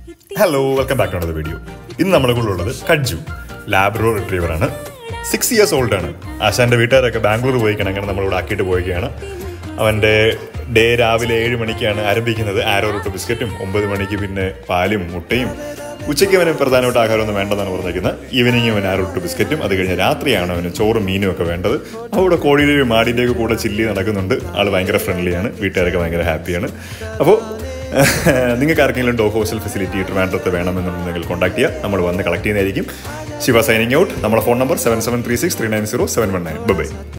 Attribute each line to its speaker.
Speaker 1: hello welcome back to video ഇന്ന് നമ്മുടെ കൂടെ ഉള്ളത് കഡ്ജു ലാബ്രോ റിട്രീവർ ആണ് സിക്സ് ഇയേഴ്സ് ഓൾഡ് ആണ് ആശാന്റെ വീട്ടുകാരൊക്കെ ബാംഗ്ലൂർ പോയിക്കണം അങ്ങനെ നമ്മളിവിടെ ആക്കിയിട്ട് പോയിക്കുകയാണ് അവന്റെ ഡേ രാവിലെ ഏഴ് മണിക്കാണ് ആരംഭിക്കുന്നത് ആരോ റൂട്ട് ബിസ്ക്കറ്റും ഒമ്പത് മണിക്ക് പിന്നെ പാലും മുട്ടയും ഉച്ചയ്ക്ക് അവന് പ്രധാനമായിട്ട് ആഹാരമൊന്നും വേണ്ടെന്നാണ് പറഞ്ഞിരിക്കുന്നത് ഈവനിങ് അവൻ ആരോ റൂട്ട് ബിസ്ക്കറ്റും അത് കഴിഞ്ഞ് രാത്രിയാണ് അവന് ചോറും മീനും ഒക്കെ വേണ്ടത് അവിടെ കോഴിയുടെയും മാടിൻ്റെയൊക്കെ കൂടെ ചില്ലി നടക്കുന്നുണ്ട് ആൾ ഭയങ്കര ഫ്രണ്ട്ലിയാണ് വീട്ടുകാരൊക്കെ ഭയങ്കര ഹാപ്പിയാണ് അപ്പോൾ നിങ്ങൾക്ക് ആർക്കെങ്കിലും ഡോ ഹോസ്റ്റൽ ഫെസിലിറ്റി ട്രിവാൻഡ്രത്ത് വേണമെന്നുണ്ടെങ്കിൽ കോൺടാക്ട് ചെയ്യുക നമ്മൾ വന്ന് കളക്ട് ചെയ്യുന്നതായിരിക്കും ശിവ സൈനിങ് ഔട്ട് നമ്മുടെ phone number seven seven three six three nine zero seven one nine by